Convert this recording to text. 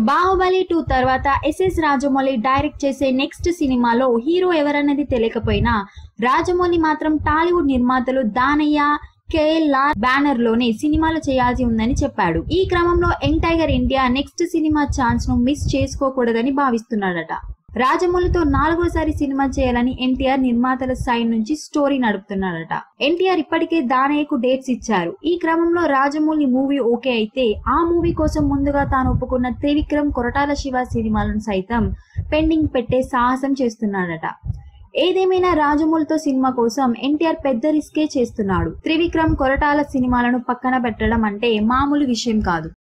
Baahubali two తర్వాత SS Rajamouli direct చేసే next సినిమాలో హీరో ఎవరన్నది తెలియకపోయినా రాజమౌళి మాత్రం టాలీవుడ్ నిర్మాతలు దానయ్య కేఎల్ఆర్ బ్యానర్ లోనే సినిమాలు చేయాల్సి ఉందని చెప్పాడు ఈ క్రమంలో young tiger India next cinema chance ను మిస్ చేసుకోకూడదని భావిస్తున్నాడట రాజమౌళితో నాలుగోసారి సినిమా చేయాలని ఎన్టీఆర్ నిర్మాతల సైడ్ నుంచి స్టోరీ నడుపుతున్నాడట ఎన్టీఆర్ ఇప్పటికే దానయ్యకు డేట్స్ ఇచ్చారు ఈ క్రమంలో రాజమౌళి మూవీ ఓకే అయితే ఆ మూవీ కోసం ముందుగా తాను ఒప్పుకున్న త్రివిక్రమ్ కొరటాల శివ సినిమాలను సైతం పెండింగ్ పెట్టే సాహసం చేస్తున్నాడట ఏదేమైనా రాజమౌళితో సినిమా కోసం ఎన్టీఆర్ పెద్ద రిస్కే చేస్తున్నాడు త్రివిక్రమ్ కొరటాల సినిమాలను పక్కన పెట్టడం అంటే మామూలు విషయం కాదు